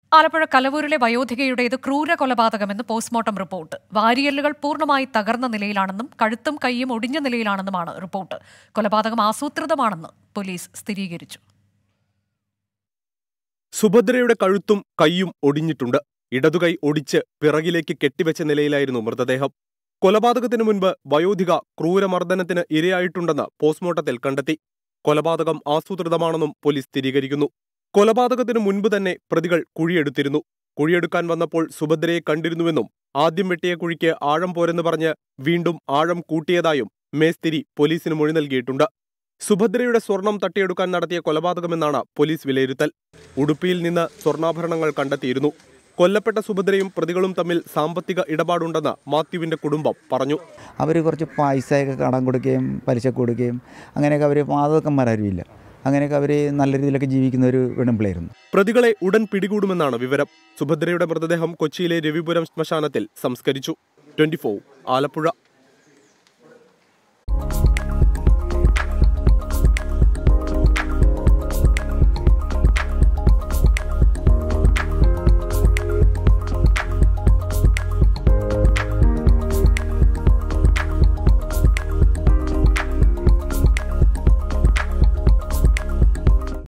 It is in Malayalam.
ആലപ്പുഴ കലവൂരിലെ വയോധികയുടേത് ക്രൂര കൊലപാതകമെന്ന് പോസ്റ്റ്മോർട്ടം റിപ്പോർട്ട് വാരിയല്ലുകൾ പൂർണ്ണമായി തകർന്ന നിലയിലാണെന്നും കഴുത്തും കൈയും ഒടിഞ്ഞ നിലയിലാണെന്നുമാണ് റിപ്പോർട്ട് കൊലപാതകം ആസൂത്രിതമാണെന്ന് പോലീസ് സ്ഥിരീകരിച്ചു സുഭദ്രയുടെ കഴുത്തും കൈയും ഒടിഞ്ഞിട്ടുണ്ട് ഇടതുകൈ ഒടിച്ച് പിറകിലേക്ക് കെട്ടിവെച്ച നിലയിലായിരുന്നു മൃതദേഹം കൊലപാതകത്തിനു മുൻപ് വയോധിക ക്രൂരമർദ്ദനത്തിന് ഇരയായിട്ടുണ്ടെന്ന് പോസ്റ്റ്മോർട്ടത്തിൽ കണ്ടെത്തി കൊലപാതകം ആസൂത്രിതമാണെന്നും പോലീസ് സ്ഥിരീകരിക്കുന്നു കൊലപാതകത്തിനു മുൻപ് തന്നെ പ്രതികൾ കുഴിയെടുത്തിരുന്നു കുഴിയെടുക്കാൻ വന്നപ്പോൾ സുഭദ്രയെ കണ്ടിരുന്നുവെന്നും ആദ്യം വെട്ടിയ കുഴിക്ക് ആഴം പോരെന്ന് പറഞ്ഞ് വീണ്ടും ആഴം കൂട്ടിയതായും മേസ്തിരി പോലീസിന് മൊഴി നൽകിയിട്ടുണ്ട് സുഭദ്രയുടെ സ്വർണം തട്ടിയെടുക്കാൻ നടത്തിയ കൊലപാതകമെന്നാണ് പോലീസ് വിലയിരുത്തൽ ഉടുപ്പിയിൽ നിന്ന് സ്വർണ്ണാഭരണങ്ങൾ കണ്ടെത്തിയിരുന്നു കൊല്ലപ്പെട്ട സുഭദ്രയും പ്രതികളും തമ്മിൽ സാമ്പത്തിക ഇടപാടുണ്ടെന്ന് മാത്യുവിന്റെ കുടുംബം പറഞ്ഞു അവർ കുറച്ച് പൈസയൊക്കെ കടം കൊടുക്കുകയും പലിശ കൊടുക്കുകയും അങ്ങനെയൊക്കെ അവർ മാതകന്മാരും ഇല്ല അങ്ങനെയൊക്കെ അവർ നല്ല രീതിയിലൊക്കെ ജീവിക്കുന്ന ഒരു പെൺപിള്ളയായിരുന്നു പ്രതികളെ ഉടൻ പിടികൂടുമെന്നാണ് വിവരം സുഭദ്രയുടെ മൃതദേഹം കൊച്ചിയിലെ രവിപുരം ശ്മശാനത്തിൽ സംസ്കരിച്ചു ട്വന്റി ആലപ്പുഴ